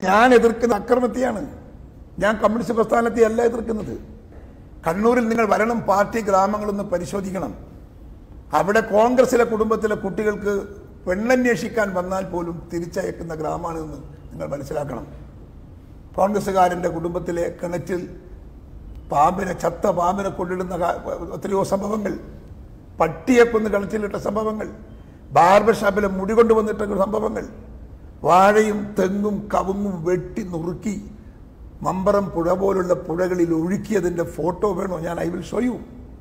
ഞാൻ എതിർക്കുന്ന അക്രമത്തെയാണ് ഞാൻ കമ്മ്യൂണിസ്റ്റ് പ്രസ്ഥാനത്തെ അല്ല എതിർക്കുന്നത് കണ്ണൂരിൽ നിങ്ങൾ വരണം പാർട്ടി ഗ്രാമങ്ങളൊന്ന് പരിശോധിക്കണം അവിടെ കോൺഗ്രസിലെ കുടുംബത്തിലെ കുട്ടികൾക്ക് പെണ്ണന്വേഷിക്കാൻ വന്നാൽ പോലും തിരിച്ചയക്കുന്ന ഗ്രാമമാണെന്ന് നിങ്ങൾ മനസ്സിലാക്കണം കോൺഗ്രസ്സുകാരൻ്റെ കുടുംബത്തിലെ കിണറ്റിൽ പാമ്പിനെ ചത്ത പാമ്പിനെ കൊണ്ടിടുന്ന കാ- എത്രയോ സംഭവങ്ങൾ പട്ടിയെ കൊന്ന് കിണറ്റിലിട്ട സംഭവങ്ങൾ ബാർബർ ഷാപ്പിലെ മുടി കൊണ്ടുവന്നിട്ട സംഭവങ്ങൾ വാഴയും തെങ്ങും കവുങ്ങും വെട്ടി നുറുക്കി മമ്പറം പുഴ പോലുള്ള പുഴകളിൽ ഒഴുക്കിയതിന്റെ ഫോട്ടോ വേണോ ഞാൻ ഐ വിൽ ഷോ യു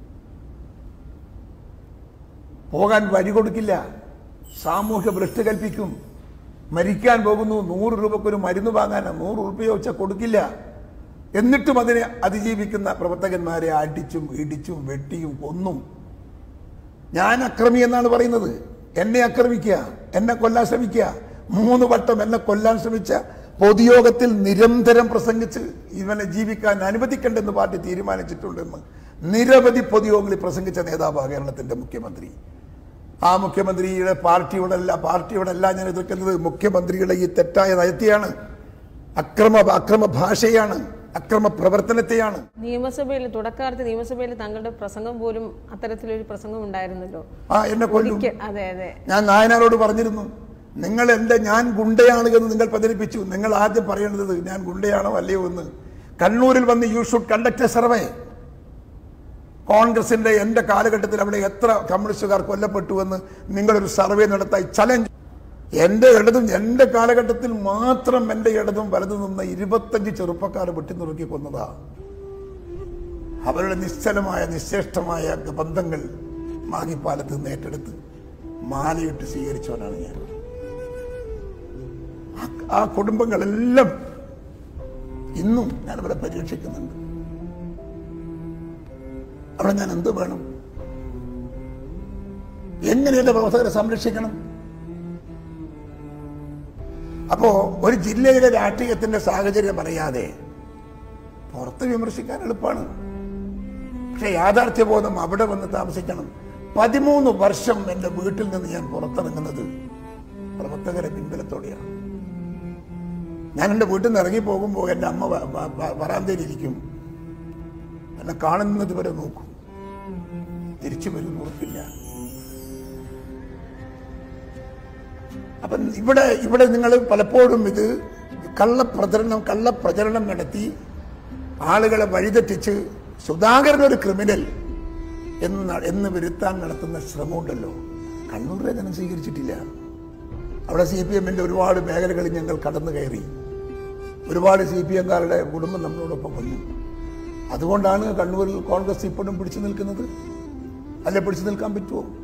പോകാൻ വഴി കൊടുക്കില്ല സാമൂഹ്യ ഭ്രഷ്ട് കൽപ്പിക്കും മരിക്കാൻ പോകുന്നു നൂറ് രൂപക്കൊരു മരുന്ന് വാങ്ങാൻ നൂറ് രൂപയോ വെച്ചാൽ കൊടുക്കില്ല എന്നിട്ടും അതിനെ അതിജീവിക്കുന്ന പ്രവർത്തകന്മാരെ അടിച്ചും ഇടിച്ചും വെട്ടിയും കൊന്നും ഞാൻ അക്രമി എന്നാണ് പറയുന്നത് എന്നെ ആക്രമിക്കുക എന്നെ കൊല്ലാൻ ശ്രമിക്കുക മൂന്ന് വട്ടം എന്നെ കൊല്ലാൻ ശ്രമിച്ച പൊതുയോഗത്തിൽ നിരന്തരം പ്രസംഗിച്ച് ഇവനെ ജീവിക്കാൻ അനുവദിക്കണ്ടെന്ന് പാർട്ടി തീരുമാനിച്ചിട്ടുണ്ടെന്ന് നിരവധി പൊതുയോഗങ്ങളിൽ പ്രസംഗിച്ച നേതാവാണ് കേരളത്തിന്റെ മുഖ്യമന്ത്രി ആ മുഖ്യമന്ത്രിയുടെ പാർട്ടിയോടല്ല പാർട്ടിയോടല്ല ഞാൻ എതിർക്കുന്നത് മുഖ്യമന്ത്രിയുടെ ഈ തെറ്റായ നയത്തെയാണ് അക്രമ അക്രമ ഭാഷയാണ് അക്രമ പ്രവർത്തനത്തെയാണ് നിയമസഭയിൽ തുടക്കാലത്ത് നിയമസഭയിൽ താങ്കളുടെ പ്രസംഗം പോലും അത്തരത്തിലൊരു പ്രസംഗം ഉണ്ടായിരുന്നല്ലോ ആ എന്നെ കൊല്ലും ഒരിക്കൽ അതെ അതെ ഞാൻ നായനാരോട് പറഞ്ഞിരുന്നു നിങ്ങൾ എന്റെ ഞാൻ ഗുണ്ടയാണ് എന്ന് നിങ്ങൾ പ്രചരിപ്പിച്ചു നിങ്ങൾ ആദ്യം പറയേണ്ടത് ഞാൻ ഗുണ്ടയാണോ അല്ലയോ എന്ന് കണ്ണൂരിൽ വന്ന് you should conduct a survey കോൺഗ്രസിന്റെ എന്റെ കാലഘട്ടത്തിൽ അവിടെ എത്ര കമ്മ്യൂണിസ്റ്റുകാർ കൊല്ലപ്പെട്ടു എന്ന് നിങ്ങളൊരു സർവേ നടത്തായി ചലഞ്ച് എന്റെ ഇടതും എന്റെ കാലഘട്ടത്തിൽ മാത്രം എന്റെ ഇടതും വലതു നിന്ന് ഇരുപത്തഞ്ച് ചെറുപ്പക്കാർ വെട്ടിനുറുക്കി കൊന്നതാ അവരുടെ നിശ്ചലമായ നിശ്ചേഷ്ടമായ ബന്ധങ്ങൾ മാങ്ങിപ്പാലത്ത് നിന്ന് ഏറ്റെടുത്ത് മാലയിട്ട് സ്വീകരിച്ചവനാണ് ഞാൻ ആ- ആ കുടുംബങ്ങളെല്ലാം ഇന്നും ഞാൻ അവരെ പരീക്ഷിക്കുന്നുണ്ട് അവിടെ ഞാൻ എന്ത് വേണം എങ്ങനെ എന്റെ പ്രവർത്തകരെ സംരക്ഷിക്കണം അപ്പോ ഒരു ജില്ലയിലെ രാഷ്ട്രീയത്തിന്റെ സാഹചര്യം അറിയാതെ പുറത്ത് വിമർശിക്കാൻ എളുപ്പമാണ് പക്ഷെ യാഥാർത്ഥ്യബോധം അവിടെ വന്ന് താമസിക്കണം പതിമൂന്ന് വർഷം എൻ്റെ വീട്ടിൽ നിന്ന് ഞാൻ പുറത്തിറങ്ങുന്നത് പ്രവർത്തകരെ പിൻബലത്തോടെയാണ് ഞാൻ എൻ്റെ വീട്ടിൽ നിന്ന് ഇറങ്ങി പോകുമ്പോൾ എൻ്റെ അമ്മ വ- വ- വ- വരാന്തയിലിരിക്കും എന്നെ കാണുന്നത് വരെ നോക്കും തിരിച്ചു വരും ഉറപ്പില്ല അപ്പം ഇവിടെ ഇവിടെ നിങ്ങൾ പലപ്പോഴും ഇത് കള്ളപ്രചരണം കള്ളപ്രചരണം നടത്തി ആളുകളെ വഴിതെറ്റിച്ച് സുധാകരൻ ഒരു ക്രിമിനൽ എന്ന് ന- എന്ന് വരുത്താൻ നടത്തുന്ന ശ്രമമുണ്ടല്ലോ കണ്ണൂരിലെ ജനം സ്വീകരിച്ചിട്ടില്ല അവിടെ സി പി എമ്മിന്റെ ഒരുപാട് മേഖലകളിൽ ഞങ്ങൾ കടന്നു കയറി ഒരുപാട് സി പി എംകാരുടെ കുടുംബം നമ്മളോടൊപ്പം വന്നു അതുകൊണ്ടാണ് കണ്ണൂരിൽ കോൺഗ്രസ് ഇപ്പോഴും പിടിച്ചു നിൽക്കുന്നത് അല്ലെ പിടിച്ചു നിൽക്കാൻ പറ്റുമോ